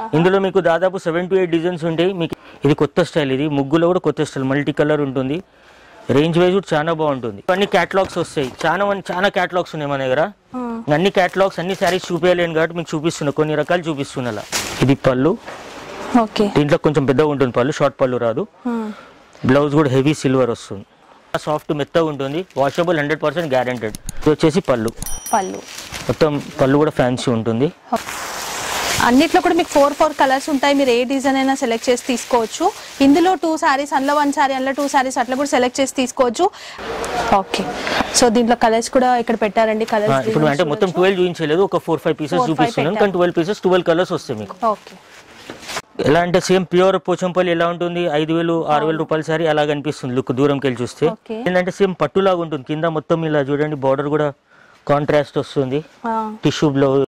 ఇందులో మీకు దాదాపు సెవెన్ టు ఎయిట్ డిజైన్స్ ఉంటాయి మీకు ఇది కొత్త స్టైల్ ఇది ముగ్గులో కూడా కొత్త స్టైల్ మల్టీ కలర్ ఉంటుంది రేంజ్ వైజ్ కూడా చాలా బాగుంటుంది అన్ని క్యాటలాగ్స్ వస్తాయి చాలా మంది చాలా క్యాటలాగ్స్ ఉన్నాయి మన దగ్గర అన్ని క్యాటలాగ్స్ అన్ని శారీస్ చూపించలేను కాబట్టి మీకు చూపిస్తున్నా కొన్ని రకాలు చూపిస్తున్నా అలా. ఇది పళ్ళు ఓకే దీంట్లో కొంచెం పెద్దగా ఉంటుంది పళ్ళు షార్ట్ పళ్ళు రాదు బ్లౌజ్ కూడా హెవీ సిల్వర్ వస్తుంది సాఫ్ట్ మెత్తగా ఉంటుంది వాషబుల్ హండ్రెడ్ పర్సెంట్ గ్యారెంటెడ్ ఇది వచ్చేసి పళ్ళు పళ్ళు మొత్తం పళ్ళు కూడా ఫ్యాన్సీ ఉంటుంది అన్నిట్లో కూడా మీకు ఫోర్ ఫోర్ కలర్స్ ఉంటాయి మీరు ఏ డిజైన్ అయినా సెలెక్ట్ చేసి తీసుకోవచ్చు ఇందులో టూ సారీస్ అందులో వన్ సారీ అందులో టూ సారీస్ అట్లా కూడా సెలెక్ట్ చేసి తీసుకోవచ్చు ఓకే సో దీంట్లో కలర్స్ కూడా ఇక్కడ పెట్టారండి ఆ, కలర్స్ ఇప్పుడు అంటే మొత్తం ట్వెల్వ్ చూపించలేదు ఒక four five pieces Four, five చూపిస్తున్నాను కానీ ట్వెల్వ్ పీసెస్ ట్వెల్వ్ కలర్స్ వస్తాయి మీకు ఓకే ఎలా అంటే సేమ్ ప్యూర్ పోచంపల్లి ఎలా ఉంటుంది ఐదు వేలు ఆరు వేల రూపాయల సారీ అలా కనిపిస్తుంది లుక్ దూరంకి వెళ్ళి చూస్తే Okay. ఏంటంటే సేమ్ పట్టులాగా ఉంటుంది కింద మొత్తం ఇలా చూడండి బార్డర్ కూడా కాంట్రాస్ట్ వస్తుంది tissue blouse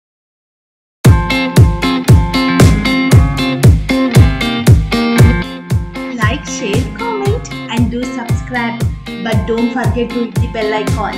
like, share, comment, and do subscribe. But don't forget to hit the bell icon.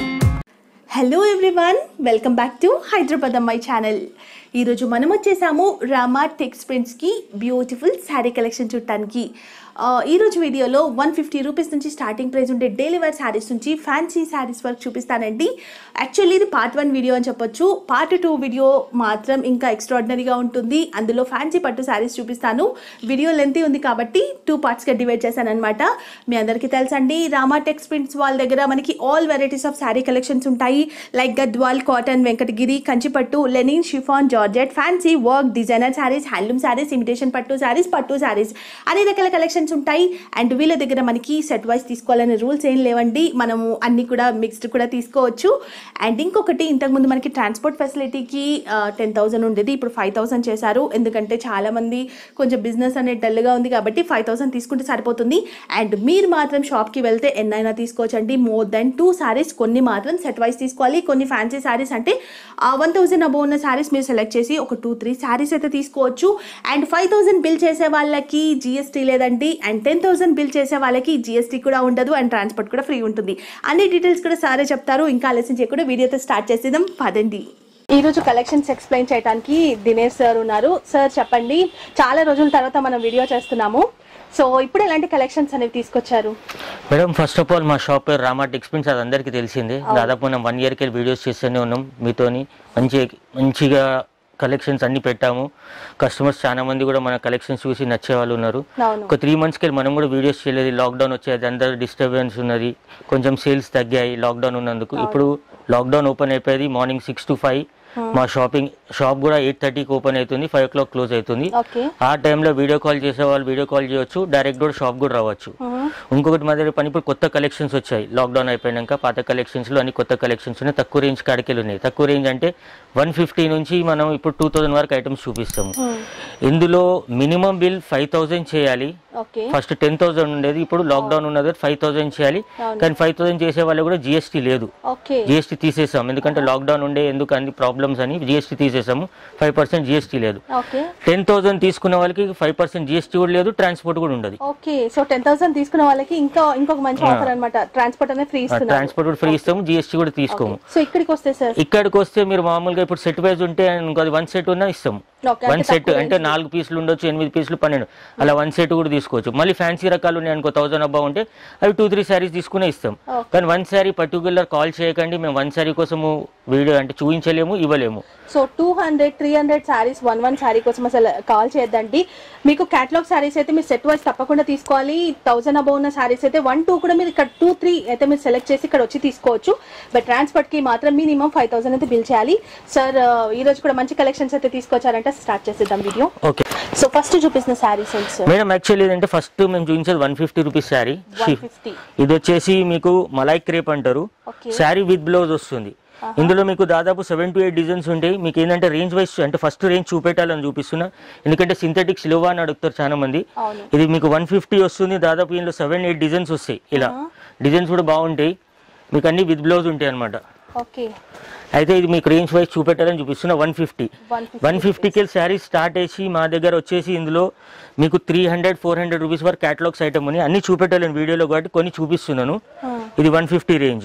Hello everyone welcome back to Hyderabad Ammayi channel ఈరోజు మనం వచ్చేసాము రామా టెక్స్ ప్రింట్స్కి బ్యూటిఫుల్ శారీ కలెక్షన్ చూడటానికి ఆ, ఈరోజు వీడియోలో వన్ ఫిఫ్టీ రూపీస్ నుంచి స్టార్టింగ్ ప్రైస్ ఉండే డైలీ వేర్ శారీస్ నుంచి ఫ్యాన్సీ శారీస్ వరకు చూపిస్తానండి యాక్చువల్లీ ఇది పార్ట్ వన్ వీడియో అని చెప్పొచ్చు పార్ట్ టూ వీడియో మాత్రం ఇంకా ఎక్స్ట్రాడినరీగా ఉంటుంది అందులో ఫ్యాన్సీ పట్టు శారీస్ చూపిస్తాను వీడియో లెంతీ ఉంది కాబట్టి టూ పార్ట్స్గా డివైడ్ చేశాను అనమాట మీ అందరికీ తెలుసండి రామా టెక్స్ ప్రింట్స్ వాళ్ళ దగ్గర మనకి all varieties of sari collections ఉంటాయి లైక్ గద్వాల్ కాటన్ వెంకటగిరి కంచిపట్టు linen chiffon georgette fancy work designer saris handloom saris imitation పట్టు శారీస్ పట్టు శారీస్ అన్ని రకాల కలెక్షన్స్ ఉంటాయి అండ్ వీళ్ళ దగ్గర మనకి సెట్ వైస్ తీసుకోవాలనే రూల్స్ ఏం లేవండి మనము అన్ని కూడా మిక్స్డ్ కూడా తీసుకోవచ్చు అండ్ ఇంకొకటి ఇంతకుముందు మనకి ట్రాన్స్పోర్ట్ ఫెసిలిటీకి టెన్ థౌసండ్ ఉండేది ఇప్పుడు ఫైవ్ థౌసండ్ చేశారు ఎందుకంటే చాలా మంది కొంచెం బిజినెస్ అనేది డల్గా ఉంది కాబట్టి ఫైవ్ థౌసండ్ తీసుకుంటే సరిపోతుంది అండ్ మీరు మాత్రం షాప్కి వెళ్తే ఎన్నైనా తీసుకోవచ్చు అండి మోర్ దెన్ టూ శారీస్ కొన్ని మాత్రం సెట్ వైస్ తీసుకోవాలి కొన్ని ఫ్యాన్సీ శారీస్ అంటే వన్ థౌసండ్ అబౌవ్ ఉన్న శారీస్ మీరు సెలెక్ట్ చేసి ఒక టూ త్రీ శారీస్ అయితే తీసుకోవచ్చు అండ్ ఫైవ్ థౌసండ్ బిల్ చేసే వాళ్ళకి జిఎస్టీ లేదండి అండ్ టెన్ థౌసండ్ బిల్ చేసే వాళ్ళకి జిఎస్టీ కూడా ఉండదు అండ్ ట్రాన్స్పోర్ట్ కూడా ఫ్రీ ఉంటుంది అన్ని డీటెయిల్స్ కూడా సారే చెప్తారు ఇంకా ఆలస్యం చేయకుండా వీడియోతో స్టార్ట్ చేసేద్దాం పదండి ఈ రోజు కలెక్షన్స్ ఎక్స్ప్లెయిన్ చేయడానికి దినేష్ సార్ ఉన్నారు సార్ చెప్పండి చాలా రోజుల తర్వాత మనం వీడియో చేస్తున్నాము సో ఇప్పుడు ఎలాంటి కలెక్షన్స్ అనేవి తీసుకొచ్చారు మేడం ఫస్ట్ ఆఫ్ ఆల్ మా షాప్ పేరు రామా ఎక్స్పీరియన్స్ అది అందరికీ తెలిసిందే దాదాపు మనం వన్ ఇయర్కి వెళ్ళి వీడియోస్ చేస్తూనే ఉన్నాం మీతోని మంచి మంచిగా కలెక్షన్స్ అన్ని పెట్టాము కస్టమర్స్ చాలా మంది కూడా మన కలెక్షన్స్ చూసి నచ్చే వాళ్ళు ఉన్నారు అవును ఒక త్రీ మంత్స్కి వెళ్ళి మనం కూడా వీడియోస్ చేయలేదు లాక్డౌన్ వచ్చేది అందరు డిస్టర్బెన్స్ ఉన్నది కొంచెం సేల్స్ తగ్గాయి లాక్డౌన్ ఉన్నందుకు ఇప్పుడు లాక్డౌన్ ఓపెన్ అయిపోయింది మార్నింగ్ సిక్స్ టు ఫైవ్ మా షాపింగ్ షాప్ కూడా ఎయిట్ థర్టీకి ఓపెన్ అవుతుంది ఫైవ్ ఓ క్లాక్ క్లోజ్ అవుతుంది ఓకే ఆ టైంలో వీడియో కాల్ చేసే వాళ్ళు వీడియో కాల్ చేయొచ్చు డైరెక్ట్ కూడా షాప్ కూడా రావచ్చు ఇంకొకటి మా దగ్గర పని ఇప్పుడు కొత్త కలెక్షన్స్ వచ్చాయి లాక్డౌన్ అయిపోయాక పాత కలెక్షన్స్లో అన్ని కొత్త కలెక్షన్స్ ఉన్నాయి తక్కువ రేంజ్ కాడికెళ్ళి ఉన్నాయి తక్కువ రేంజ్ అంటే వన్ ఫిఫ్టీ నుంచి మనం ఇప్పుడు టూ థౌసండ్ వరకు ఐటమ్స్ చూపిస్తాము ఇందులో మినిమం బిల్ ఫైవ్ థౌసండ్ చేయాలి ఓకే ఫస్ట్ టెన్ థౌసండ్ ఉండేది ఇప్పుడు లాక్డౌన్ ఉన్నది ఫైవ్ థౌసండ్ చేయాలి కానీ ఫైవ్ థౌసండ్ చేసే వాళ్ళు కూడా జిఎస్టీ లేదు ఓకే జిఎస్టీ తీసేసాం ఎందుకంటే లాక్డౌన్ ఉండే ఎందుకు అన్ని ప్రాబ్లమ్స్ అని జిఎస్టీ తీసేసాము ఫైవ్ పర్సెంట్ జిఎస్టీ లేదు ఓకే టెన్ థౌసండ్ తీసుకున్న వాళ్ళకి ఫైవ్ పర్సెంట్ జిఎస్టీ కూడా లేదు ట్రాన్స్పోర్ట్ కూడా ఉండదు ఓకే సో టెన్ థౌసండ్ తీసుకున్న వాళ్ళకి ఇంకా ఇంకొక మంచి ఆఫర్ అన్నమాట ట్రాన్స్పోర్ట్ అనేది ఫ్రీ ఇస్తున్నారు ట్రాన్స్పోర్ట్ కూడా ఫ్రీ ఇస్తాము జిఎస్టీ కూడా తీసుకోము సో ఇక్కడికి వస్తే సార్ ఇక్కడికి వస్తే మీరు మామూలుగా ఇప్పుడు సెట్ వైజ్ ఉంటే ఇంకోది వన్ సెట్ ఉన్నా ఇస్తాము ఓకే వన్ సెట్ అంటే నాలుగు పీసులు ఉండొచ్చు ఎనిమిది పీసులు పన్నెండు అలా వన్ సెట్ కూడా తీసుకోవచ్చు మళ్ళీ ఫ్యాన్సీ రకాలు ఉన్నాయి అనుకో థౌసండ్ అబ్బా ఉంటే అవి టూ త్రీ శారీస్ తీసుకునే ఇస్తాం Okay. కానీ వన్ శారీ పర్టికులర్ కాల్ చేయకండి మేము వన్ శారీ కోసము వీడియో అంటే చూపించలేము ఇవ్వలేము so two hundred three hundred saris one one sari కోసం అసలు కాల్ చేయొద్దండి మీకు క్యాటలాగ్ శారీస్ అయితే మీరు సెట్ వైజ్ తప్పకుండా తీసుకోవాలి థౌసండ్ అబౌవ్ ఉన్న శారీస్ అయితే వన్ టూ కూడా మీరు ఇక్కడ టూ త్రీ అయితే మీరు సెలెక్ట్ చేసి ఇక్కడ వచ్చి తీసుకోవచ్చు బట్ ట్రాన్స్పోర్ట్ కి మాత్రం మినిమం ఫైవ్ థౌసండ్ అయితే బిల్ చేయాలి సార్ ఈ రోజు కూడా మంచి కలెక్షన్స్ అయితే తీసుకొచ్చారంటే స్టార్ట్ చేసేద్దాం వీడియో ఓకే సో ఫస్ట్ చూపిస్తున్న శారీస్ ఏంటి సార్ మేడం యాక్చువల్లీ ఏంటంటే ఫస్ట్ మేము చూపించేది one fifty rupees sari one fifty ఇది వచ్చేసి మీకు మలై క్రేప్ అంటారు ఓకే శారీ విత్ బ్లౌజ్ వస్తుంది ఇందులో మీకు దాదాపు సెవెన్ టు ఎయిట్ డిజైన్స్ ఉంటాయి మీకు ఏంటంటే రేంజ్ వైస్ అంటే ఫస్ట్ రేంజ్ చూపెట్టాలని చూపిస్తున్నా ఎందుకంటే సింథటిక్ సిలువా అని అడుగుతారు చాలా మంది అవును ఇది మీకు వన్ ఫిఫ్టీ వస్తుంది దాదాపు ఇందులో సెవెన్ ఎయిట్ డిజైన్స్ వస్తాయి ఇలా డిజైన్స్ కూడా బాగుంటాయి మీకు అన్ని విత్ బ్లౌజ్ ఉంటాయి అనమాట ఓకే అయితే ఇది మీకు రేంజ్ వైజ్ చూపెట్టాలని చూపిస్తున్నా వన్ ఫిఫ్టీ వన్ వన్ ఫిఫ్టీకి శారీ స్టార్ట్ చేసి మా దగ్గర వచ్చేసి ఇందులో మీకు three hundred four hundred rupees వరకు క్యాటలాగ్స్ ఐటమ్ అని అన్ని చూపెట్టాలని వీడియోలో కాబట్టి కొన్ని చూపిస్తున్నాను ఇది వన్ ఫిఫ్టీ రేంజ్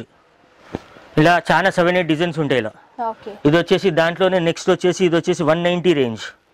ఇలా చాలా సెవెన్ ఎయిట్ డిజైన్స్ ఉంటాయి ఇలా ఓకే ఇది వచ్చేసి దాంట్లోనే నెక్స్ట్ వచ్చేసి ఇది వచ్చేసి one ninety range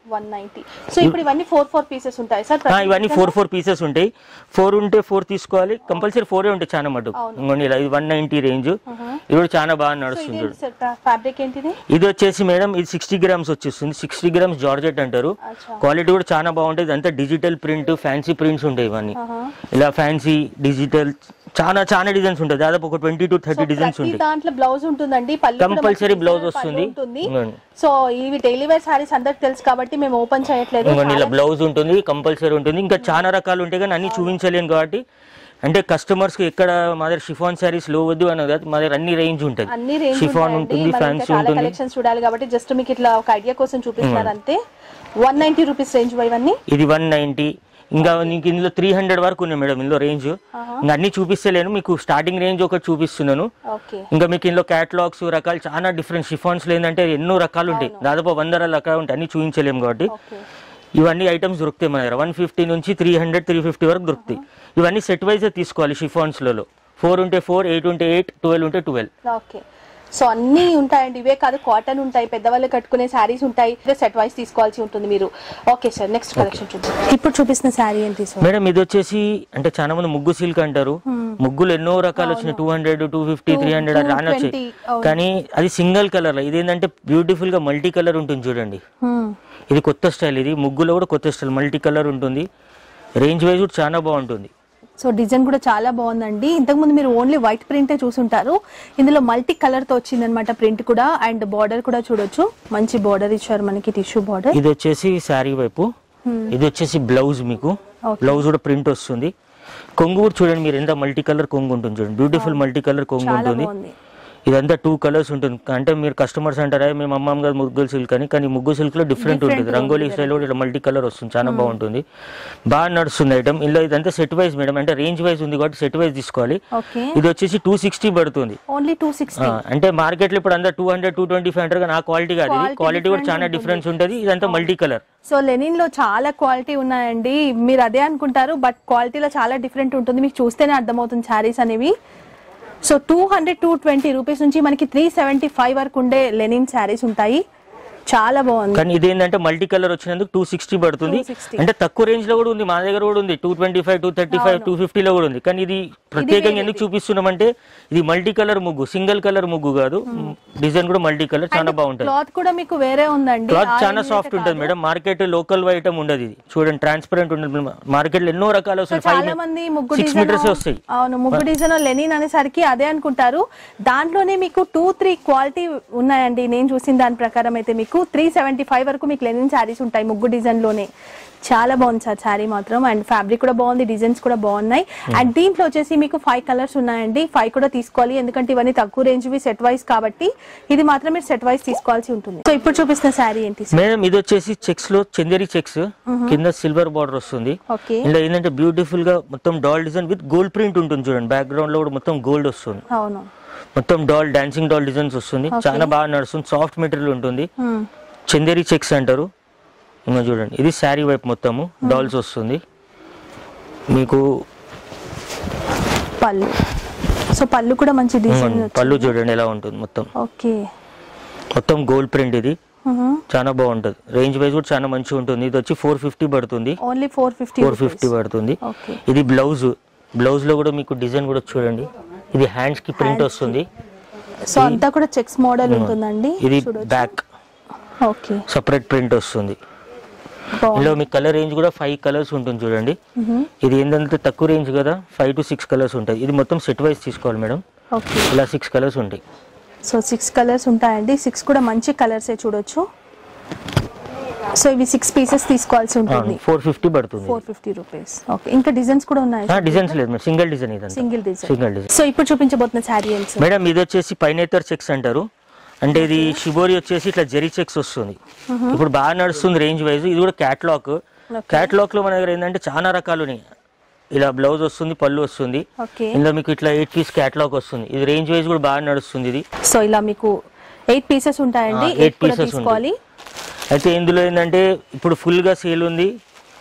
one ninety so ఇప్పుడు ఇవన్నీ ఫోర్ ఫోర్ పీసెస్ ఉంటాయి సార్ ఆ, ఇవన్నీ ఫోర్ ఫోర్ పీసెస్ ఉంటాయి ఫోర్ ఉంటే ఫోర్ తీసుకోవాలి కంపల్సరీ ఫోరే ఉంటాయి చాలా మటు ఇంకోండి ఇలా ఇది వన్ నైన్టీ రేంజ్ ఇది కూడా చాలా బాగా నడుస్తుంది చూడు ఫ్యాబ్రిక్ ఏంటిది ఇది వచ్చేసి మేడం ఇది సిక్స్టీ గ్రామ్స్ వచ్చేస్తుంది సిక్స్టీ గ్రామ్స్ జార్జెట్ అంటారు అచ్చా. క్వాలిటీ కూడా చాలా బాగుంటుంది అంతా డిజిటల్ ప్రింట్ ఫ్యాన్సీ ప్రింట్స్ ఉంటాయి ఇవన్నీ ఇలా ఫ్యాన్సీ డిజిటల్ చాలా చాలా డిజైన్స్ ఉంటాయి దాదాపు ఒక ట్వంటీ టు థర్టీ డిజైన్స్ ప్రతి ఉంటాయి దాంట్లో బ్లౌజ్ ఉంటుందండి పళ్ళు కూడా Compulsory మనకి blouse పళ్ళు వస్తుంది. ఉంటుంది అవును. సో ఇవి డైలీ వేర్ సారీస్ అందరికి తెలుసు కాబట్టి మేము ఓపెన్ చేయట్లేదు ఇంకోండి ఇలా బ్లౌజ్ ఉంటుంది కంపల్సరీ ఉంటుంది ఇంకా చాలా రకాలు ఉంటాయి కానీ అన్ని చూపించలేను కాబట్టి అంటే కస్టమర్స్ కి ఎక్కడ మా దగ్గర షిఫాన్ శారీస్ లో వద్దు అని కాదు మా దగ్గర అన్ని రేంజ్ ఉంటుంది అన్ని రేంజ్ షిఫాన్ ఉంటాయండి ఉంటుంది మనం ఇంకా ఫ్యాన్సీ చాలా ఉంటుంది కలెక్షన్స్ చూడాలి కాబట్టి జస్ట్ మీకు ఇట్లా ఒక ఐడియా కోసం చూపిస్తున్నారు అంతే వన్ నైన్టీ రూపీస్ రేంజ్ ఇవన్నీ ఇది వన్ నైన్టీ ఇంకా నీకు ఇందులో త్రీ హండ్రెడ్ వరకు ఉన్నాయి మేడం ఇందులో రేంజ్ ఇంకా అన్ని చూపిస్తలేను మీకు స్టార్టింగ్ రేంజ్ ఒకటి చూపిస్తున్నాను ఓకే ఇంకా మీకు ఇందులో క్యాటలాగ్స్ రకాలు చాలా డిఫరెంట్ షిఫాన్స్ లో ఏంటంటే ఎన్నో రకాలు ఉంటాయి దాదాపు వంద రకాలు ఉంటాయి అన్ని చూపించలేము కాబట్టి ఓకే ఇవన్నీ ఐటమ్స్ దొరుకుతాయి మన దగ్గర వన్ ఫిఫ్టీ నుంచి త్రీ హండ్రెడ్ త్రీ ఫిఫ్టీ వరకు దొరుకుతాయి ఇవన్నీ సెట్ వైజ్ తీసుకోవాలి షిఫాన్స్ లలో ఫోర్ ఉంటే ఫోర్ ఎయిట్ ఉంటే ఎయిట్ ట్వెల్వ్ ఉంటే ట్వెల్వ్ ఓకే సో అన్ని ఉంటాయండి ఇవే కాదు కాటన్ ఉంటాయి పెద్దవాళ్ళు కట్టుకునే శారీస్ ఉంటాయి సెట్ వైస్ తీసుకోవాల్సి ఉంటుంది మీరు ఓకే సార్ నెక్స్ట్ కలెక్షన్ చూద్దాం ఇప్పుడు చూపిస్తున్న శారీ ఏంటి సార్ మేడం ఇది వచ్చేసి అంటే చాలా మంది ముగ్గు సిల్క్ అంటారు ముగ్గులు ఎన్నో రకాలు వచ్చినాయి two hundred two fifty three hundred అట్లా అని వచ్చాయి 220, అవును. కానీ అది సింగిల్ కలర్ లో ఇది ఏంటంటే బ్యూటిఫుల్ గా మల్టీ కలర్ ఉంటుంది చూడండి ఇది కొత్త స్టైల్ ఇది ముగ్గులో కూడా కొత్త స్టైల్ మల్టీ కలర్ ఉంటుంది రేంజ్ వైజ్ కూడా చాలా బాగుంటుంది సో డిజైన్ కూడా చాలా బాగుందండి ఇంతకుముందు మీరు ఓన్లీ వైట్ ప్రింటే చూసుంటారు ఇందులో మల్టీ కలర్ తో వచ్చింది అనమాట ప్రింట్ కూడా అండ్ బార్డర్ కూడా చూడొచ్చు మంచి బార్డర్ ఇచ్చారు మనకి టిష్యూ బార్డర్ ఇది వచ్చేసి శారీ వైపు ఇది వచ్చేసి బ్లౌజ్ మీకు Okay. బ్లౌజ్ కూడా ప్రింట్ వస్తుంది కొంగు కూడా చూడండి మీరు ఎంత మల్టీ కలర్ కొంగు ఉంటుంది చూడండి బ్యూటిఫుల్ మల్టీ కలర్ కొంగు చాలా ఉంటుంది బాగుంది ఇదంతా టూ కలర్స్ ఉంటుంది అంటే మీరు కస్టమర్స్ అంటారా మేము అమ్మాం కదా ముగ్గులు సిల్క్ అని కానీ ముగ్గు సిల్క్ లో డిఫరెంట్ ఉంటుంది రంగోలీ స్టైల్ కూడా ఇట్లా మల్టీ కలర్ వస్తుంది చాలా బాగుంటుంది బాగా నడుస్తుంది ఐటమ్ ఇందులో ఇదంతా సెట్ వైజ్ మేడం అంటే రేంజ్ వైజ్ ఉంది కాబట్టి సెట్ వైజ్ తీసుకోవాలి ఓకే ఇది వచ్చేసి టూ సిక్స్టీ పడుతుంది ఓన్లీ టూ సిక్స్టీ ఆ, అంటే మార్కెట్ లో ఇప్పుడు అందరు two hundred two twenty five అంటారు కానీ ఆ క్వాలిటీ కాదు Quality క్వాలిటీ కూడా different చాలా ఉంటుంది. డిఫరెన్స్ ఉంటుంది ఇదంతా మల్టీ కలర్ సో లెనిన్ లో చాలా క్వాలిటీ ఉన్నాయండి మీరు అదే అనుకుంటారు బట్ క్వాలిటీలో చాలా డిఫరెంట్ ఉంటుంది మీకు చూస్తేనే అర్థమవుతుంది శారీస్ అనేవి so two hundred two twenty rupees నుంచి మనకి త్రీ సెవెంటీ ఫైవ్ వరకు ఉండే లెనిన్ శారీస్ ఉంటాయి చాలా బాగుంది కానీ ఇదేంటంటే మల్టీ కలర్ వచ్చినందుకు టూ సిక్స్టీ పడుతుంది 260. అంటే తక్కువ రేంజ్ లో కూడా ఉంది మా దగ్గర కూడా ఉంది two twenty five two thirty five two ఫిఫ్టీలో కూడా ఉంది కానీ ఇది ప్రత్యేకంగా ఎందుకు చూపిస్తున్నామంటే ఇది మల్టీ కలర్ ముగ్గు సింగిల్ కలర్ ముగ్గు కాదు డిజైన్ కూడా మల్టీ కలర్ చాలా బాగుంటుంది క్లాత్ కూడా మీకు వేరే ఉందండి క్లాత్ ఆ చాలా రేంజ్ సాఫ్ట్ అయితే ఉంటుంది కాదు. మేడం మార్కెట్ లోకల్ ఐటమ్ ఉండదు ఇది చూడండి ట్రాన్స్పరెంట్ ఉంటుంది మార్కెట్ లో ఎన్నో రకాలు సో వస్తాయి చాలా ఫైవ్ మంది ముగ్గు సిక్స్ డిజైన్ మీటర్స్ వస్తాయి అవును ముగ్గు డిజైన్ లెనిన్ అనేసరికి అదే అనుకుంటారు దాంట్లోనే మీకు టూ త్రీ క్వాలిటీ ఉన్నాయండి నేను చూసిన దాని ప్రకారం అయితే మీకు త్రీ సెవెంటీ ఫైవ్ వరకు మీకు లెనిన్ శారీస్ ఉంటాయి ముగ్గు డిజైన్ లోనే చాలా బాగుంది సార్ శారీ మాత్రం అండ్ ఫ్యాబ్రిక్ కూడా బాగుంది డిజైన్స్ కూడా బాగున్నాయి అండ్ దీంట్లో వచ్చేసి మీకు ఫైవ్ కలర్స్ ఉన్నాయండి ఫైవ్ కూడా తీసుకోవాలి ఎందుకంటే ఇవన్నీ తక్కువ రేంజ్ సెట్ వైస్ కాబట్టి ఇది మాత్రం మీరు సెట్ వైస్ తీసుకోవాల్సి ఉంటుంది సో ఇప్పుడు చూపిస్తున్న శారీ ఏంటి సార్ మేడం ఇది వచ్చేసి చెక్స్ లో చందేరి చెక్స్ కింద సిల్వర్ బార్డర్ వస్తుంది ఓకే ఇలా ఏంటంటే బ్యూటిఫుల్ గా మొత్తం doll design with gold print ఉంటుంది చూడండి బ్యాక్గ్రౌండ్ లో కూడా మొత్తం గోల్డ్ వస్తుంది అవును మొత్తం డాల్ డాన్సింగ్ డాల్ డిజైన్స్ వస్తుంది చాలా బాగా నడుస్తుంది సాఫ్ట్ మెటీరియల్ ఉంటుంది Hmm. చందేరి చెక్స్ అంటారు ఇంకా చూడండి ఇది శారీ వైపు మొత్తము డాల్స్ వస్తుంది మీకు పళ్ళు సో పళ్ళు కూడా మంచి డిజైన్ ఉమ్, పళ్ళు చూడండి ఎలా ఉంటుంది మొత్తం ఓకే మొత్తం గోల్డ్ ప్రింట్ ఇది చాలా బాగుంటుంది రేంజ్ వైజ్ కూడా చాలా మంచిగా ఉంటుంది ఇది వచ్చి ఫోర్ ఫిఫ్టీ పడుతుంది only four fifty four fifty పడుతుంది ఓకే ఇది బ్లౌజ్ బ్లౌజ్ లో కూడా మీకు డిజైన్ కూడా చూడండి ఇది హ్యాండ్స్ కి ప్రింట్ వస్తుంది సో అంతా కూడా చెక్స్ మోడల్ ఉంటుందండి ఇది చూడొచ్చు. బ్యాక్ ఓకే సపరేట్ ప్రింట్ వస్తుంది బాగుంది ఇందులో మీ కలర్ రేంజ్ కూడా ఫైవ్ కలర్స్ ఉంటుంది చూడండి ఇది ఏంటంటే తక్కువ రేంజ్ కదా ఫైవ్ టు సిక్స్ కలర్స్ ఉంటాయి ఇది మొత్తం సెట్ వైజ్ తీసుకోవాలి మేడం ఓకే ఇలా సిక్స్ కలర్స్ ఉంటాయి సో సిక్స్ కలర్స్ ఉంటాయండి సిక్స్ కూడా మంచి కలర్సే చూడొచ్చు సో ఇవి సిక్స్ పీసెస్ తీసుకోవాల్సి ఉంటుంది ఫోర్ ఫిఫ్టీ పడుతుంది ఫోర్ ఫిఫ్టీ రూపీస్ ఓకే ఇంకా డిజైన్స్ కూడా ఉన్నాయి డిజైన్స్ లేదు మేడం సింగిల్ డిజైన్ ఇదంతా single design single design so ఇప్పుడు చూపించబోతున్న శారీ ఏంటి సార్ మేడం ఇది వచ్చేసి పైనేతర్ చెక్స్ అంటారు అంటే ఇది షిబోరి వచ్చేసి ఇట్లా జెరీ చెక్స్ వస్తుంది ఇప్పుడు బాగా నడుస్తుంది రేంజ్ వైజ్ ఇది కూడా క్యాట్లాక్ క్యాట్లాక్ లో మన దగ్గర ఏంటంటే చాలా రకాలు ఉన్నాయి ఇలా బ్లౌజ్ వస్తుంది పళ్ళు వస్తుంది ఓకే ఇందులో మీకు ఇట్లా ఎయిట్ పీస్ క్యాట్లాగ్ వస్తుంది ఇది రేంజ్ వైజ్ కూడా బాగా నడుస్తుంది ఇది సో ఇలా మీకు ఎయిట్ పీసెస్ ఉంటాయండి ఆ, eight ఎయిట్ కూడా pieces తీసుకోవాలి అయితే ఇందులో ఏంటంటే ఇప్పుడు ఫుల్ గా సేల్ ఉంది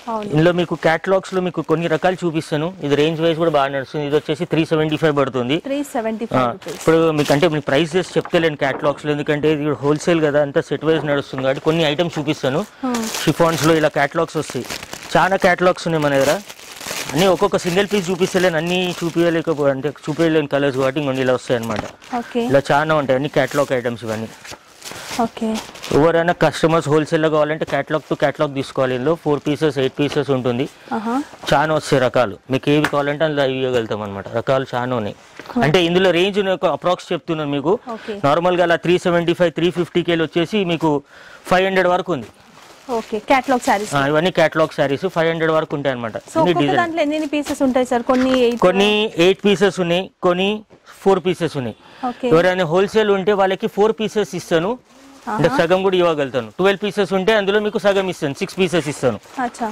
అవును. ఇందులో మీకు క్యాటలాగ్స్ లో మీకు కొన్ని రకాలు చూపిస్తాను ఇది రేంజ్ వైజ్ కూడా బాగా నడుస్తుంది ఇది వచ్చేసి త్రీ సెవెంటీ ఫైవ్ పడుతుంది three seventy ah, five rupees ఇప్పుడు మీకు అంటే మీకు ప్రైస్ చేసి చెప్తలేను క్యాటలాగ్స్ లో ఎందుకంటే ఇది హోల్సేల్ కదా అంతా సెట్ వైజ్ నడుస్తుంది కాబట్టి కొన్ని ఐటమ్స్ చూపిస్తాను షిఫాన్స్ లో ఇలా క్యాటలాగ్స్ వస్తాయి చాలా క్యాటలాగ్స్ ఉన్నాయి మన దగ్గర అన్ని ఒక్కొక్క సింగిల్ పీస్ చూపిస్తలేను అన్ని చూపించలేకపో అంటే చూపించలేని కలర్స్ కాబట్టి ఇంకొన్ని ఇలా వస్తాయి అనమాట ఓకే ఇలా చాలా ఉంటాయి అన్ని క్యాటలాగ్ ఐటమ్స్ ఇవన్నీ ఓకే ఎవరైనా కస్టమర్స్ హోల్సేల్లో కావాలంటే క్యాటలాగ్ టు క్యాటలాగ్ తీసుకోవాలి ఇందులో ఫోర్ పీసెస్ ఎయిట్ పీసెస్ ఉంటుంది ఆహా చాలా వస్తాయి రకాలు మీకు ఏవి కావాలంటే అందులో అవి ఇవ్వగలుగుతాం అనమాట రకాలు చాలా ఉన్నాయి అంటే ఇందులో రేంజ్ అప్రాక్స్ చెప్తున్నాను మీకు ఓకే నార్మల్గా అలా three seventy five three fifty కేలు వచ్చేసి మీకు ఫైవ్ హండ్రెడ్ వరకు ఉంది ఓకే క్యాటలాగ్ శారీస్ ఆ, ఇవన్నీ క్యాటలాగ్ శారీస్ ఫైవ్ హండ్రెడ్ వరకు ఉంటాయి అనమాట సో ఒక్కొక్క దాంట్లో ఎన్ని పీసెస్ ఉంటాయి సార్ కొన్ని ఎయిట్ కొన్ని ఎయిట్ పీసెస్ ఉన్నాయి కొన్ని ఫోర్ పీసెస్ ఉన్నాయి ఓకే ఎవరైనా హోల్సేల్ ఉంటే వాళ్ళకి ఫోర్ పీసెస్ ఇస్తాను అంటే సగం కూడా ఇవ్వగలుగుతాను ట్వెల్వ్ పీసెస్ ఉంటే అందులో మీకు సగం ఇస్తాను సిక్స్ పీసెస్ ఇస్తాను అచ్చా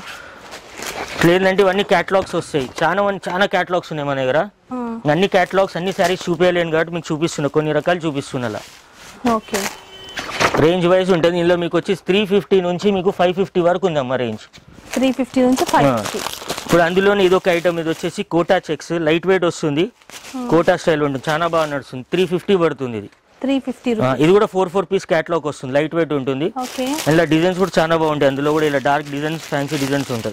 లేదంటే ఇవన్నీ క్యాటలాగ్స్ వస్తాయి చాలా మంది చాలా క్యాటలాగ్స్ ఉన్నాయి మన దగ్గర మ్మ్. అన్ని క్యాటలాగ్స్ అన్ని శారీస్ చూపించలేను కాబట్టి మీకు చూపిస్తున్నా కొన్ని రకాలు చూపిస్తున్నా అలా ఓకే రేంజ్ వైజ్ ఉంటుంది ఇందులో మీకు వచ్చి త్రీ ఫిఫ్టీ నుంచి మీకు ఫైవ్ ఫిఫ్టీ వరకు ఉందమ్మా రేంజ్ త్రీ ఫిఫ్టీ నుంచి ఫైవ్ ఫిఫ్టీ ఇప్పుడు అందులోనే ఇది ఒక ఐటమ్ ఇది వచ్చేసి కోటా చెక్స్ లైట్ వెయిట్ వస్తుంది కోటా స్టైల్ ఉంటుంది చాలా బాగా నడుస్తుంది త్రీ ఫిఫ్టీ పడుతుంది ఇది త్రీ ఫిఫ్టీ ఆ, రూపీస్ ఇది కూడా ఫోర్ ఫోర్ పీస్ క్యాటలాగ్ వస్తుంది లైట్ వెయిట్ ఉంటుంది ఓకే ఇలా డిజైన్స్ కూడా చాలా బాగుంటాయి అందులో కూడా ఇలా డార్క్ డిజైన్స్ ఫ్యాన్సీ డిజైన్స్ ఉంటాయి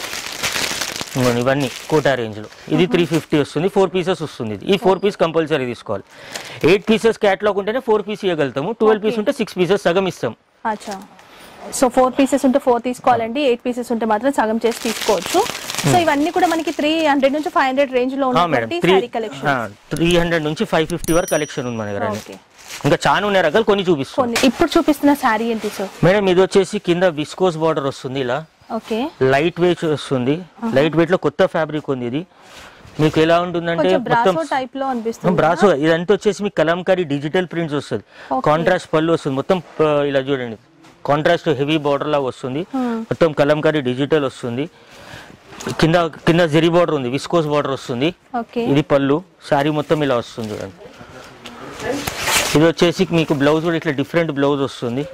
ఇదిగోండి, ఇవన్నీ కోటా రేంజ్లో ఇది త్రీ ఫిఫ్టీ వస్తుంది ఫోర్ పీసెస్ వస్తుంది ఇది ఈ ఫోర్ పీస్ కంపల్సరీ తీసుకోవాలి ఎయిట్ పీసెస్ క్యాటలాగ్ ఉంటేనే ఫోర్ పీస్ ఇవ్వగలుగుతాము ట్వెల్వ్ పీస్ ఉంటే సిక్స్ పీసెస్ సగం ఇస్తాం అచ్చా సో ఫోర్ పీసెస్ ఉంటే ఫోర్ తీసుకోవాలండి ఎయిట్ పీసెస్ ఉంటే మాత్రం సగం చేసి తీసుకోవచ్చు సో ఇవన్నీ కూడా మనకి త్రీ హండ్రెడ్ నుంచి ఫైవ్ హండ్రెడ్ రేంజ్ లో ఆ, మేడం ఉన్నటువంటి three sari collection three hundred నుంచి ఫైవ్ ఫిఫ్టీ వరకు కలెక్షన్ ఉంది మన దగ్గర ఓకే ఇంకా చాలా ఉన్నాయి రకాలు కొన్ని చూపిస్తాం కొన్ని ఇప్పుడు చూపిస్తున్న శారీ ఏంటి సార్ మేడం ఇది వచ్చేసి కింద విస్కోస్ బార్డర్ వస్తుంది ఇలా ఓకే లైట్ వెయిట్ వస్తుంది లైట్ వెయిట్ లో కొత్త ఫ్యాబ్రిక్ ఉంది ఇది మీకు ఎలా ఉంటుందంటే కొంచెం మొత్తం బ్రాసో టైప్ లో అనిపిస్తుంది బ్రాసో ఇదంతా వచ్చేసి మీకు కలంకారీ డిజిటల్ ప్రింట్స్ వస్తుంది Okay. కాంట్రాస్ట్ పళ్ళు వస్తుంది మొత్తం ఆ, ఇలా చూడండి కాంట్రాస్ట్ హెవీ బార్డర్ లాగా వస్తుంది మొత్తం కలంకారీ డిజిటల్ వస్తుంది కింద కింద జెరీ బార్డర్ ఉంది విస్కోస్ బార్డర్ వస్తుంది ఓకే ఇది పళ్ళు శారీ మొత్తం ఇలా వస్తుంది చూడండి ఇది వచ్చేసి మీకు బ్లౌజ్ కూడా ఇట్లా డిఫరెంట్ బ్లౌజ్ వస్తుంది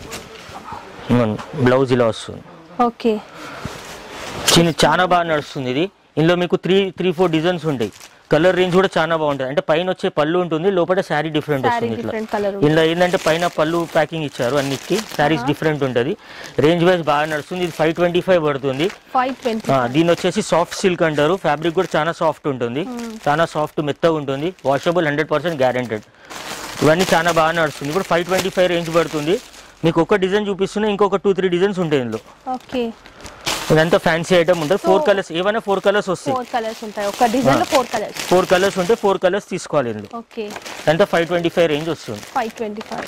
బ్లౌజ్ ఇలా వస్తుంది ఓకే చిన్న చాలా బాగా నడుస్తుంది ఇది ఇందులో మీకు త్రీ త్రీ ఫోర్ డిజైన్స్ ఉంటాయి కలర్ రేంజ్ కూడా చాలా బాగుంటుంది అంటే పైన వచ్చే పళ్ళు ఉంటుంది లోపల శారీ డిఫరెంట్ శారీ వస్తుంది ఇట్లా డిఫరెంట్ కలర్ ఇందులో ఏంటంటే పైన పళ్ళు ప్యాకింగ్ ఇచ్చారు అన్నిటికి శారీస్ డిఫరెంట్ ఉంటుంది రేంజ్ వైజ్ బాగా నడుస్తుంది ఇది ఫైవ్ ట్వంటీ ఫైవ్ పడుతుంది ఫైవ్ ట్వంటీ ఆ, దీని వచ్చేసి సాఫ్ట్ సిల్క్ అంటారు ఫ్యాబ్రిక్ కూడా చాలా సాఫ్ట్ ఉంటుంది చాలా సాఫ్ట్ మెత్తగా ఉంటుంది వాషబుల్ హండ్రెడ్ పర్సెంట్ గ్యారెంటెడ్ ఇవన్నీ చాలా బాగా నడుస్తుంది ఇప్పుడు ఫైవ్ ట్వంటీ ఫైవ్ రేంజ్ పడుతుంది మీకు ఒక డిజైన్ చూపిస్తున్నా ఇంకొక టూ త్రీ డిజైన్స్ ఉంటాయి ఇందులో ఓకే ఇదంతా ఫ్యాన్సీ ఐటమ్ ఉంటుంది ఫోర్ కలర్స్ ఏమైనా ఫోర్ కలర్స్ వస్తాయి ఫోర్ కలర్స్ ఉంటాయి ఒక డిజైన్ లో ఫోర్ కలర్స్ ఫోర్ కలర్స్ ఉంటే ఫోర్ కలర్స్ తీసుకోవాలి ఇందులో ఓకే అంతా ఫైవ్ ట్వంటీ ఫైవ్ రేంజ్ వస్తుంది ఫైవ్ ట్వంటీ ఫైవ్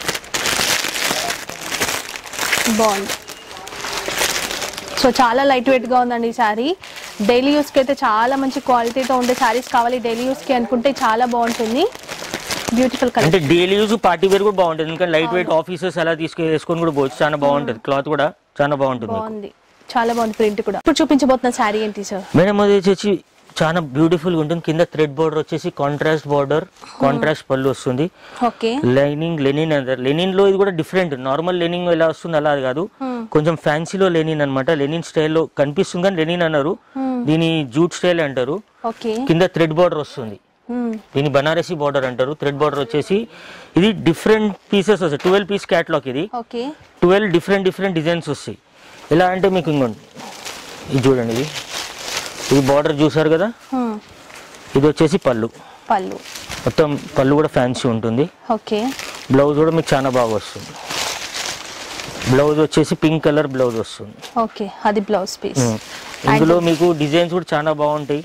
బాగుంది సో చాలా లైట్ వెయిట్ గా ఉందండి ఈ శారీ డైలీ యూస్ కి అయితే చాలా మంచి క్వాలిటీతో ఉండే శారీస్ కావాలి డైలీ యూస్ కి అనుకుంటే చాలా బాగుంటుంది బ్యూటిఫుల్ కలర్ అంటే డైలీ యూజ్ పార్టీ వేర్ కూడా బాగుంటుంది ఎందుకంటే లైట్ వెయిట్ ఆఫీసెస్ అలా తీసుకు వేసుకొని కూడా పోవచ్చు చాలా బాగుంటుంది క్లాత్ కూడా చాలా బాగుంటుంది మీకు. బాగుంది చాలా బాగుంది ప్రింట్ కూడా ఇప్పుడు చూపించబోతున్న శారీ ఏంటి సార్ మేడం అది వచ్చేసి చాలా బ్యూటిఫుల్ గా ఉంటుంది కింద థ్రెడ్ బార్డర్ వచ్చేసి కాంట్రాస్ట్ బార్డర్ కాంట్రాస్ట్ పళ్ళు వస్తుంది ఓకే లైనింగ్ లెనిన్ అంటారు లెనిన్ లో ఇది కూడా డిఫరెంట్ నార్మల్ లెనిన్ ఎలా వస్తుంది అలా కాదు కొంచెం ఫ్యాన్సీలో లెనిన్ అన్నమాట లెనిన్ స్టైల్లో కనిపిస్తుంది కానీ లెనిన్ అన్నారు దీని జూట్ స్టైల్ అంటారు ఓకే కింద థ్రెడ్ బార్డర్ వస్తుంది దీని బనారసి బార్డర్ అంటారు థ్రెడ్ బార్డర్ వచ్చేసి ఇది డిఫరెంట్ పీసెస్ వస్తాయి ట్వెల్వ్ పీస్ క్యాట్లాగ్ ఇది okay twelve different different designs వస్తాయి ఎలా అంటే మీకు ఇంకోండి ఇది చూడండి ఇది ఇది బార్డర్ చూసారు కదా ఇది వచ్చేసి పళ్ళు పళ్ళు మొత్తం పళ్ళు కూడా ఫ్యాన్సీ ఉంటుంది ఓకే బ్లౌజ్ కూడా మీకు చాలా బాగా వస్తుంది బ్లౌజ్ వచ్చేసి పింక్ కలర్ బ్లౌజ్ వస్తుంది ఓకే అది బ్లౌజ్ పీస్ ఉమ్. ఇందులో మీకు డిజైన్స్ కూడా చాలా బాగుంటాయి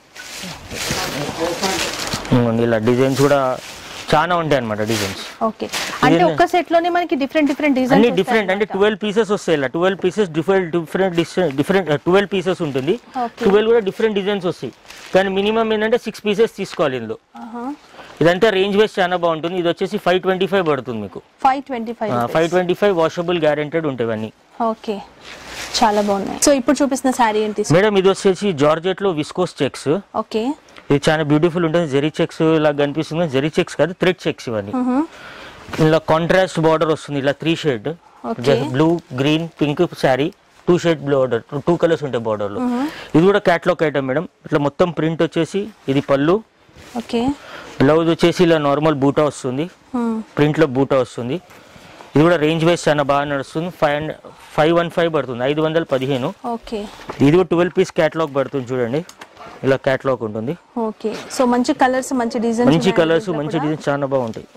ఉమ్, ఇలా డిజైన్స్ కూడా చాలా ఉంటాయి అన్నమాట డిజైన్స్ ఓకే అంటే ఒక్క సెట్ లోనే మనకి డిఫరెంట్ డిఫరెంట్ అన్ని డిజైన్ డిఫరెంట్ అంటే ట్వెల్వ్ పీసెస్ వస్తాయి ఇలా twelve pieces different different different twelve pieces ఉంటుంది Okay. ట్వెల్వ్ కూడా డిఫరెంట్ డిజైన్స్ వస్తాయి కానీ మినిమం ఏంటంటే సిక్స్ పీసెస్ తీసుకోవాలి ఇందులో ఇదంతా రేంజ్ వైజ్ చాలా బాగుంటుంది ఇది వచ్చేసి ఫైవ్ ట్వంటీ ఫైవ్ పడుతుంది మీకు five twenty five five twenty five washable guaranteed ఉంటాయి ఇవన్నీ ఓకే చాలా బాగున్నాయి సో ఇప్పుడు చూపిస్తున్న శారీ ఏంటి మేడం ఇది వచ్చేసి జార్జెట్ లో విస్కోస్ చెక్స్ ఓకే ఇది చాలా బ్యూటిఫుల్ ఉంటుంది జెరీ చెక్స్ ఇలా కనిపిస్తుంది జెరీ చెక్స్ కాదు థ్రెడ్ చెక్స్ ఇవన్నీ ఇలా కాంట్రాస్ట్ బార్డర్ వస్తుంది ఇలా three shade Okay. Blue green pink sari two shade border two colours ఉంటాయి border లో ఇది కూడా క్యాట్లాగ్ ఐటమ్ మేడం ఇట్లా మొత్తం ప్రింట్ వచ్చేసి ఇది పళ్ళు ఓకే బ్లౌజ్ వచ్చేసి ఇలా నార్మల్ బూటా వస్తుంది ప్రింట్లో బూటా వస్తుంది ఇది కూడా రేంజ్ వైజ్ చాలా బాగా నడుస్తుంది five hundred five one five పడుతుంది ఐదు వందల పదిహేను ఓకే ఇది కూడా ట్వెల్వ్ పీస్ క్యాట్లాగ్ పడుతుంది చూడండి ఇలా క్యాట్లాగ్ ఉంటుంది ఓకే సో మంచి కలర్స్ మంచి డిజైన్స్ మంచి కలర్స్ మంచి డిజైన్స్ చాలా బాగుంటాయి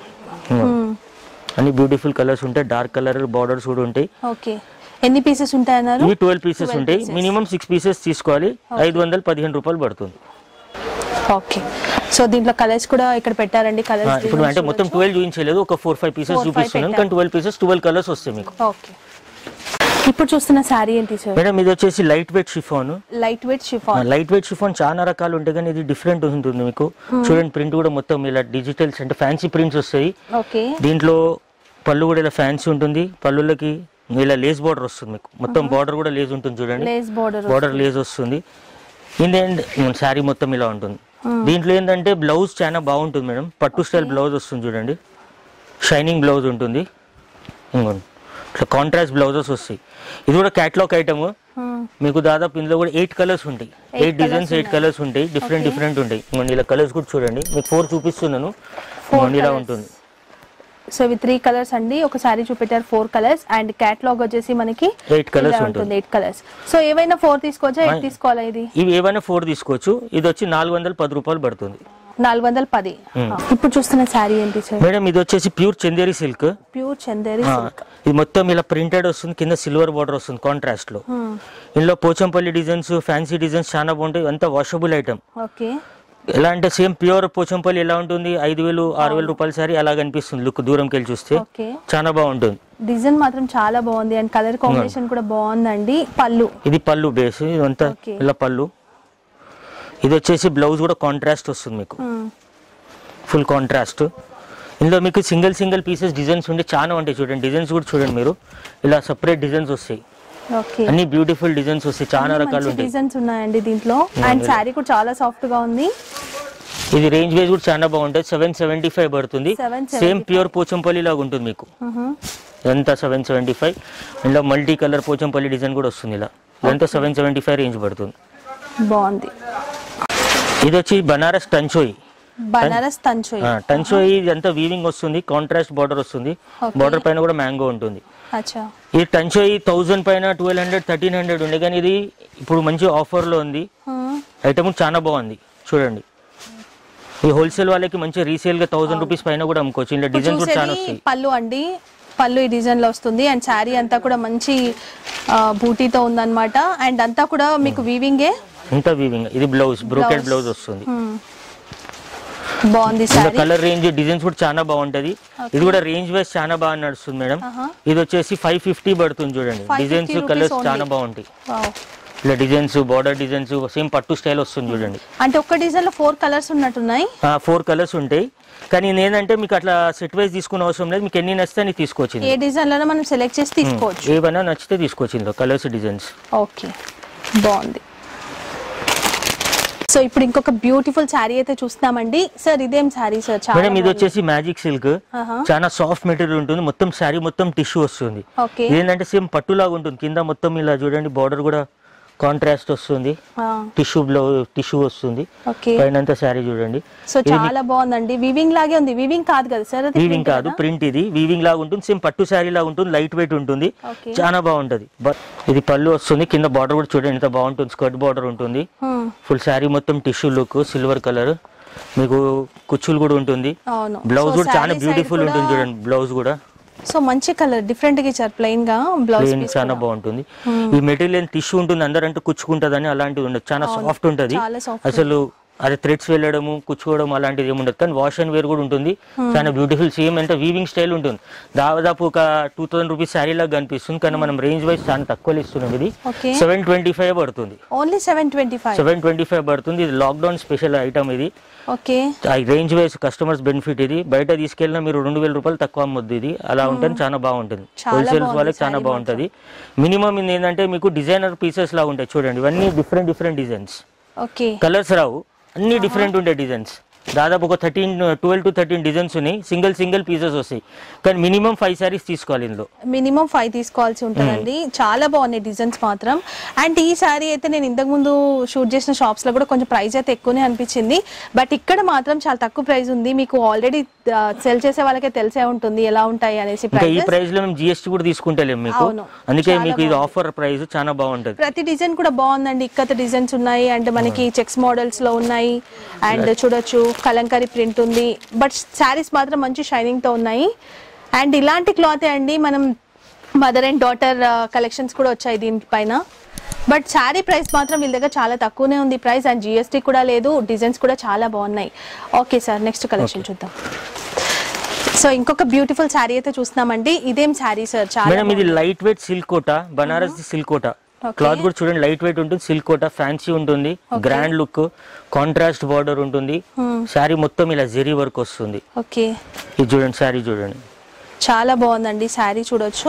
అన్ని బ్యూటిఫుల్ కలర్స్ ఉంటాయి డార్క్ కలర్ బార్డర్స్ కూడా ఉంటాయి ఓకే ఎన్ని పీసెస్ ఉంటాయన్నారు ఇవి ట్వెల్వ్ పీసెస్ ఉంటాయి మినిమం సిక్స్ పీసెస్ తీసుకోవాలి ఐదు వందల పదిహేను రూపాయలు పడుతుంది ఓకే సో దీంట్లో కలర్స్ కూడా ఇక్కడ పెట్టారండి ఆ, కలర్స్ ఇప్పుడు అంటే మొత్తం ట్వెల్వ్ చూపించలేదు ఒక four five pieces Four, five చూపిస్తున్నాను కానీ ట్వెల్వ్ పీసెస్ ట్వెల్వ్ కలర్స్ వస్తాయి మీకు ఓకే ఇప్పుడు చూస్తున్న శారీ ఏంటి సార్ మేడం ఇది వచ్చేసి light weight chiffon light weight chiffon light weight chiffon చాలా రకాలు ఉంటాయి కానీ ఇది డిఫరెంట్ ఉంటుంది మీకు చూడండి ప్రింట్ కూడా మొత్తం ఇలా డిజిటల్స్ అంటే ఫ్యాన్సీ ప్రింట్స్ వస్తాయి ఓకే దీంట్లో పళ్ళు కూడా ఇలా ఫ్యాన్సీ ఉంటుంది పళ్ళులకి ఇలా లేస్ బార్డర్ వస్తుంది మీకు మొత్తం బార్డర్ కూడా లేస్ ఉంటుంది చూడండి లేస్ బోర్డర్ బార్డర్ లేస్ వస్తుంది ఇందేంటి శారీ మొత్తం ఇలా ఉంటుంది దీంట్లో ఏంటంటే బ్లౌజ్ చాలా బాగుంటుంది మేడం పట్టు స్టైల్ బ్లౌజ్ వస్తుంది చూడండి షైనింగ్ బ్లౌజ్ ఉంటుంది ఇంకోండి ఇట్లా కాంట్రాస్ట్ బ్లౌజెస్ వస్తాయి ఇది కూడా క్యాట్లాగ్ ఐటమ్ మీకు దాదాపు ఇందులో కూడా ఎయిట్ కలర్స్ ఉంటాయి ఎయిట్ డిజైన్స్ ఎయిట్ కలర్స్ ఉంటాయి డిఫరెంట్ డిఫరెంట్ ఉంటాయి ఇంకోండి ఇలా కలర్స్ కూడా చూడండి మీకు ఫోర్ చూపిస్తున్నాను ఇంకోండి ఇలా ఉంటుంది సో ఇవి త్రీ కలర్స్ అండి ఒక శారీ చూపెట్టారు ఫోర్ కలర్స్ అండ్ క్యాట్లాగ్ వచ్చేసి మనకి Eight colours ఇలా ఉంటుంది. ఎయిట్ కలర్స్ సో ఏవైనా ఫోర్ తీసుకోవచ్చా ఎయిట్ తీసుకోవాలా ఇది ఇవి ఏవైనా ఫోర్ తీసుకోవచ్చు ఇది వచ్చి నాలుగు వందల పది రూపాయలు పడుతుంది నాలుగు వందల పది ఇప్పుడు చూస్తున్న శారీ ఏంటి సార్ మేడం ఇది వచ్చేసి pure Chanderi silk pure Chanderi silk ఇది మొత్తం ఇలా ప్రింటెడ్ వస్తుంది కింద సిల్వర్ బార్డర్ వస్తుంది కాంట్రాస్ట్ లో ఇందులో పోచంపల్లి డిజైన్స్ ఫ్యాన్సీ డిజైన్స్ చాలా బాగుంటాయి అంతా వాషబుల్ ఐటమ్ ఓకే ఎలా అంటే సేమ్ ప్యూర్ పోచంపల్లి ఎలా ఉంటుంది ఐదు వేలు ఆరు వేల రూపాయల సారీ అలా కనిపిస్తుంది లుక్ దూరంకి వెళ్ళి చూస్తే ఓకే చాలా బాగుంటుంది డిజైన్ మాత్రం చాలా బాగుంది అండ్ కలర్ కాంబినేషన్ కూడా బాగుందండి పళ్ళు ఇది పళ్ళు బేస్ ఇదంతా Okay. ఇలా పళ్ళు ఇది వచ్చేసి బ్లౌజ్ కూడా కాంట్రాస్ట్ వస్తుంది మీకు ఫుల్ కాంట్రాస్ట్ ఇందులో మీకు సింగిల్ సింగిల్ పీసెస్ డిజైన్స్ ఉంటే చాలా ఉంటాయి చూడండి డిజైన్స్ కూడా చూడండి మీరు ఇలా సపరేట్ డిజైన్స్ వస్తాయి ఓకే అన్ని బ్యూటిఫుల్ డిజైన్స్ వస్తాయి చాలా రకాలు ఉంటాయి డిజైన్స్ ఉన్నాయండి దీంట్లో అండ్ శారీ కూడా చాలా సాఫ్ట్ గా ఉంది ఇది రేంజ్ వైజ్ కూడా చాలా బాగుంటుంది సెవెన్ సెవెంటీ ఫైవ్ పడుతుంది 775. సేమ్ ప్యూర్ పోచంపల్లి లాగా ఉంటుంది మీకు ఇదంతా సెవెన్ సెవెంటీ ఫైవ్ ఇందులో మల్టీ కలర్ పోచంపల్లి డిజైన్ కూడా వస్తుంది ఇలా ఇదంతా సెవెన్ సెవెంటీ ఫైవ్ రేంజ్ పడుతుంది బాగుంది ఇది వచ్చి బనారస్ టంచోయి బనారస్ తంచోయి టంచోయి ఇదంతా వీవింగ్ వస్తుంది కాంట్రాస్ట్ బార్డర్ వస్తుంది Okay. బార్డర్ పైన కూడా మ్యాంగో ఉంటుంది అచ్చా ఈ టంచోయి థౌజండ్ పైన ట్వెల్వ్ హండ్రెడ్ థర్టీన్ హండ్రెడ్ ఉండే కానీ ఇది ఇప్పుడు మంచి ఆఫర్లో ఉంది ఐటమ్ చాలా బాగుంది చూడండి ఈ హోల్సేల్ వాళ్ళకి మంచి రీసేల్ గా థౌసండ్ రూపీస్ పైన కూడా అమ్ముకోవచ్చు ఇలా ఇప్పుడు డిజైన్ కూడా చాలా చూసేది వస్తాయి పళ్ళు అండి పళ్ళు ఈ డిజైన్ లో వస్తుంది అండ్ శారీ అంతా కూడా మంచి ఆ, బూటీతో ఉందన్నమాట అండ్ అంతా కూడా మీకు వీవింగే ఇంత వీవింగ్ ఇది బ్లౌజ్ బ్రోకెడ్ బ్లౌజ్ వస్తుంది బాగుంది ఇంకా శారీ కలర్ రేంజ్ డిజైన్స్ కూడా చాలా బాగుంటది ఇది కూడా రేంజ్ వైజ్ చాలా బాగా నడుస్తుంది మేడం ఇది వచ్చేసి ఫైవ్ ఫిఫ్టీ పడుతుంది చూడండి 550 డిజైన్స్ rupees కలర్స్ only. చాలా బాగుంటాయి ఇలా డిజైన్స్ బార్డర్ డిజైన్స్ సేమ్ పట్టు స్టైల్ వస్తుంది చూడండి అంటే ఒక్క డిజైన్ లో ఫోర్ కలర్స్ ఉన్నట్టున్నాయి ఫోర్ కలర్స్ ఉంటాయి కానీ నేనంటే మీకు అట్లా సెట్ వైజ్ తీసుకునే అవసరం లేదు మీకు ఎన్ని నచ్చితే అని తీసుకోవచ్చు ఏ డిజైన్ లోనే మనం సెలెక్ట్ చేసి తీసుకోవచ్చు ఏవైనా నచ్చితే తీసుకోవచ్చు ఇందులో కలర్స్ డిజైన్స్ ఓకే బాగుంది సో ఇప్పుడు ఇంకొక బ్యూటిఫుల్ శారీ అయితే చూస్తున్నామండి సార్ ఇదేం శారీ సార్ చాలా మేడం ఇది వచ్చేసి మ్యాజిక్ సిల్క్ ఆహా. చాలా సాఫ్ట్ మెటీరియల్ ఉంటుంది మొత్తం శారీ మొత్తం టిష్యూ వస్తుంది ఓకే ఏంటంటే సేమ్ పట్టులాగా ఉంటుంది కింద మొత్తం ఇలా చూడండి బార్డర్ కూడా కాంట్రాస్ట్ వస్తుంది టిష్యూ బ్లౌజ్ టిష్యూ వస్తుంది ఓకే పైన అంతా శారీ చూడండి సో చాలా బాగుందండి వివింగ్ లాగే ఉంది వివింగ్ కాదు కదా సార్ అది వీవింగ్ కాదు ప్రింట్ ఇది వీవింగ్ లాగా ఉంటుంది సేమ్ పట్టు శారీ లాగా ఉంటుంది లైట్ వెయిట్ ఉంటుంది ఓకే చాలా బాగుంటది బట్ ఇది పళ్ళు వస్తుంది కింద బార్డర్ కూడా చూడండి ఎంత బాగుంటుంది స్కర్ట్ బార్డర్ ఉంటుంది ఫుల్ శారీ మొత్తం టిష్యూ లుక్ సిల్వర్ కలర్ మీకు కుచ్చులు కూడా ఉంటుంది అవును బ్లౌజ్ So, కూడా చాలా saree side బ్యూటిఫుల్ కూడా- ఉంటుంది చూడండి బ్లౌజ్ కూడా సో మంచి కలర్ డిఫరెంట్ గా ఇచ్చారు ప్లెయిన్ గా బ్లౌజ్ ప్లేన్ చాలా బాగుంటుంది ఈ మెటీరియల్ టిష్యూ ఉంటుంది అందరంటే కుచ్చుకుంటదని అలాంటిది ఉండదు చాలా సాఫ్ట్ ఉంటుంది చాలా soft అసలు అదే థ్రెడ్స్ వెళ్ళడము కుచ్చుకోవడం అలాంటిది ఏమి ఉండదు కానీ వాష్ అండ్ వేర్ కూడా ఉంటుంది చాలా బ్యూటిఫుల్ సేమ్ అంటే వీవింగ్ స్టైల్ ఉంటుంది దాదాపు ఒక టూ థౌసండ్ రూపీస్ శారీ లాగా కనిపిస్తుంది కానీ మనం రేంజ్ వైజ్ చాలా తక్కువ ఇస్తున్నాం ఇది ఓకే సెవెన్ ట్వంటీ ఫైవ్ పడుతుంది only seven twenty five seven twenty five పడుతుంది ఇది లాక్డౌన్ స్పెషల్ ఐటమ్ ఇది okay range wise customers benefit ఇది బయట తీసుకెళ్ళినా మీరు రెండు వేల రూపాయలు తక్కువ అమ్మొద్దు ఇది అలా ఉంటే చాలా బాగుంటుంది చాలా హోల్సేల్స్ బాగుంది వాళ్ళకి చాలా saree బాగుంటుంది మినిమం ఇది ఏంటంటే మీకు డిజైనర్ పీసెస్ లా ఉంటాయి చూడండి ఇవన్నీ different different designs okay colours రావు అన్ని డిఫరెంట్ ఉంటాయి డిజైన్స్ దాదాపు ఒక thirteen twelve to thirteen designs ఉన్నాయి సింగిల్ సింగిల్ పీసెస్ వస్తాయి కానీ మినిమం ఫైవ్ సారీస్ తీసుకోవాలి ఇందులో మినిమం ఫైవ్ తీసుకోవాల్సి ఉంటుందండి చాలా బాగున్నాయి డిజైన్స్ మాత్రం అండ్ ఈ సారీ అయితే నేను ఇంతకు ముందు షూట్ చేసిన షాప్స్ లో కూడా కొంచెం ప్రైస్ అయితే ఎక్కువనే అనిపించింది బట్ ఇక్కడ మాత్రం చాలా తక్కువ ప్రైస్ ఉంది మీకు ఆల్రెడీ సెల్ చేసే వాళ్ళకే తెలిసే ఉంటుంది ఎలా ఉంటాయి అనేసి ఇంకా ఈ ప్రైస్ ప్రైస్ లో మేము జిఎస్టీ కూడా తీసుకుంటలేము మీకు అవును. అందుకే చాలా మీకు ఇది ఆఫర్ ప్రైస్ చాలా బాగుంటది ప్రతి డిజైన్ కూడా బాగుందండి ఇక్కత డిజైన్స్ ఉన్నాయి అండ్ మనకి చెక్స్ మోడల్స్ లో ఉన్నాయి అండ్ చూడొచ్చు కలంకారీ ప్రింట్ ఉంది బట్ శారీస్ మాత్రం మంచి షైనింగ్ తో ఉన్నాయి అండ్ ఇలాంటి క్లాత్ అండి మనం మదర్ అండ్ డాటర్ కలెక్షన్స్ కూడా వచ్చాయి దీనిపైన బట్ శారీ ప్రైస్ మాత్రం వీళ్ళ దగ్గర చాలా తక్కువనే ఉంది ప్రైస్ అండ్ జిఎస్టీ కూడా లేదు డిజైన్స్ కూడా చాలా బాగున్నాయి ఓకే సార్ నెక్స్ట్ కలెక్షన్ చూద్దాం సో ఇంకొక బ్యూటిఫుల్ శారీ అయితే చూస్తున్నామండి ఇదేం శారీ సార్ చాలా మేడం ఇది light weight silk Kota Banaras silk Kota Okay. Cloth కూడా చూడండి లైట్ వెయిట్ ఉంటుంది సిల్క్ కోట ఫ్యాన్సీ ఉంటుంది గ్రాండ్ లుక్ కాంట్రాస్ట్ బార్డర్ ఉంటుంది శారీ మొత్తం ఇలా జెరీ వర్క్ వస్తుంది ఓకే ఇది చూడండి శారీ చూడండి చాలా బాగుందండి శారీ చూడొచ్చు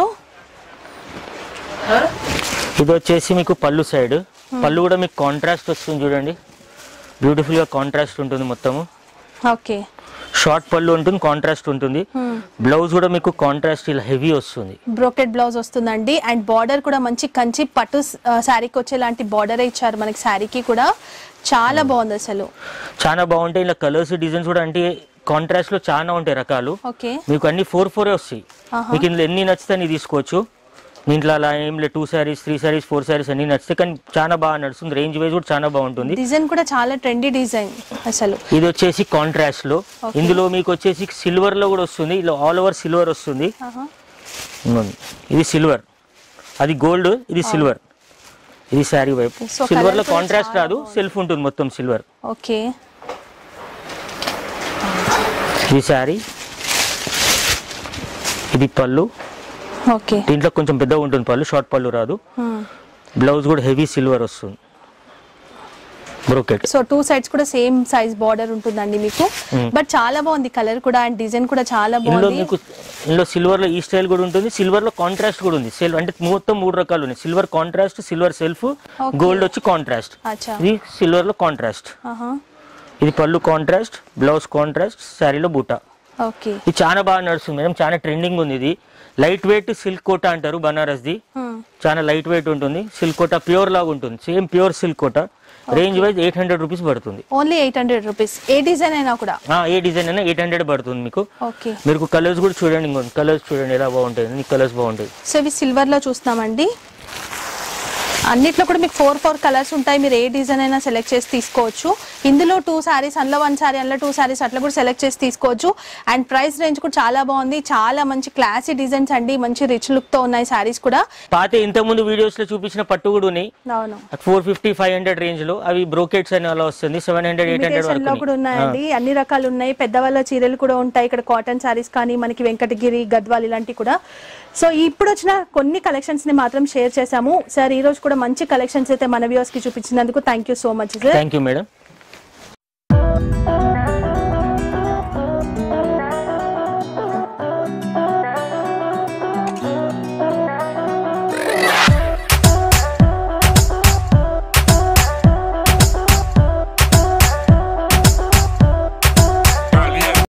ఇది వచ్చేసి మీకు పళ్ళు సైడ్ పళ్ళు కూడా మీకు కాంట్రాస్ట్ వస్తుంది చూడండి బ్యూటిఫుల్ గా కాంట్రాస్ట్ ఉంటుంది మొత్తము ఓకే షార్ట్ పళ్ళు ఉంటుంది కాంట్రాస్ట్ ఉంటుంది బ్లౌజ్ కూడా మీకు కాంట్రాస్ట్ ఇలా హెవీ వస్తుంది బ్రోకెట్ బ్లౌజ్ వస్తుందండి అండ్ బార్డర్ కూడా మంచి కంచి పట్టు శారీకి వచ్చేలాంటి బార్డర్ ఇచ్చారు మనకి శారీకి కూడా చాలా బాగుంది అసలు చాలా బాగుంటాయి ఇలా కలర్స్ డిజైన్స్ కూడా అంటే కాంట్రాస్ట్ లో చాలా ఉంటాయి రకాలు ఓకే మీకు అన్ని ఫోర్ ఫోరే వస్తాయి ఆహా. మీకు ఇందులో ఎన్ని నచ్చితే అన్ని తీసుకోవచ్చు దీంట్లో అలా ఏం లేదు two saris three saris four saris అన్ని నచ్చితే కానీ చాలా బాగా నడుస్తుంది రేంజ్ వైజ్ కూడా చాలా బాగుంటుంది డిజైన్ కూడా చాలా ట్రెండీ డిజైన్ అసలు ఇది వచ్చేసి కాంట్రాస్ట్ లో Okay. ఇందులో మీకు వచ్చేసి సిల్వర్ లో కూడా వస్తుంది ఇలా ఆల్ ఓవర్ సిల్వర్ వస్తుంది ఆహా. ఇదిగోండి. ఇది సిల్వర్ అది గోల్డ్ ఇది సిల్వర్ ఇది శారీ వైపు So, సిల్వర్ colour లో కూడా కాంట్రాస్ట్ చాలా రాదు సెల్ఫ్ ఉంటుంది మొత్తం సిల్వర్ ఓకే ఇది శారీ ఇది పళ్ళు ఓకే దీంట్లో కొంచెం పెద్దగా ఉంటుంది పళ్ళు షార్ట్ పళ్ళు రాదు బ్లౌజ్ కూడా హెవీ సిల్వర్ వస్తుంది బ్రోకెట్ సో టూ సైడ్స్ కూడా సేమ్ సైజ్ బార్డర్ ఉంటుందండి మీకు బట్ చాలా బాగుంది కలర్ కూడా అండ్ డిజైన్ కూడా చాలా ఇందులో బాగుంది మీకు ఇందులో సిల్వర్ లో ఈ స్టైల్ కూడా ఉంటుంది సిల్వర్ లో కాంట్రాస్ట్ కూడా ఉంది సెల్ఫ్ అంటే మొత్తం మూడు రకాలు ఉన్నాయి silver contrast silver self Okay. Gold వచ్చి కాంట్రాస్ట్ అచ్చా ఇది సిల్వర్ లో కాంట్రాస్ట్ ఆహా. ఇది పళ్ళు కాంట్రాస్ట్ బ్లౌజ్ కాంట్రాస్ట్ శారీలో బూటా ఓకే ఇది చాలా బాగా నడుస్తుంది మేడం చాలా ట్రెండింగ్ ఉంది ఇది లైట్ వెయిట్ సిల్క్ కోట అంటారు బనారస్ ది చాలా లైట్ వెయిట్ ఉంటుంది సిల్క్ కోట ప్యూర్ లాగా ఉంటుంది same pure silk Kota range wise eight hundred rupees పడుతుంది ఓన్లీ ఎయిట్ హండ్రెడ్ రూపీస్ ఏ డిజైన్ అయినా కూడా ఆ, ఏ డిజైన్ అయినా ఎయిట్ హండ్రెడ్ పడుతుంది మీకు ఓకే మీరు కలర్స్ కూడా చూడండి ఇంకొంచెం కలర్స్ చూడండి ఎలా బాగుంటాయి అన్ని కలర్స్ బాగుంటాయి సో ఇవి సిల్వర్ లో చూస్తున్నామండి అన్నిట్లో కూడా మీకు ఫోర్ ఫోర్ కలర్స్ ఉంటాయి మీరు ఏ డిజైన్ అయినా సెలెక్ట్ చేసి తీసుకోవచ్చు ఇందులో టూ సారీస్ అందులో వన్ సారీ అందులో టూ సారీస్ అట్లా కూడా సెలెక్ట్ చేసి తీసుకోవచ్చు అండ్ ప్రైస్ రేంజ్ కూడా చాలా బాగుంది చాలా మంచి క్లాసీ డిజైన్స్ అండి మంచి రిచ్ లుక్ తో ఉన్నాయి సారీస్ కూడా పాత ఇంత ముందు వీడియోస్ లో చూపించిన పట్టు కూడా ఉన్నాయి అవును four fifty five hundred range లో అవి బ్రోకెట్స్ అని అలా వస్తుంది seven hundred eight hundred imitation లో కూడా ఉన్నాయండి అన్ని రకాలు ఉన్నాయి పెద్దవాళ్ళ చీరలు కూడా ఉంటాయి ఇక్కడ కాటన్ సారీస్ కానీ మనకి వెంకటగిరి గద్వాల్ ఇలాంటివి కూడా సో ఇప్పుడు వచ్చిన కొన్ని కలెక్షన్స్ ని మాత్రం షేర్ చేశాము సార్ ఈ రోజు కూడా మంచి కలెక్షన్స్ అయితే మన వ్యూవర్స్ కి చూపించినందుకు thank you so much sir thank you madam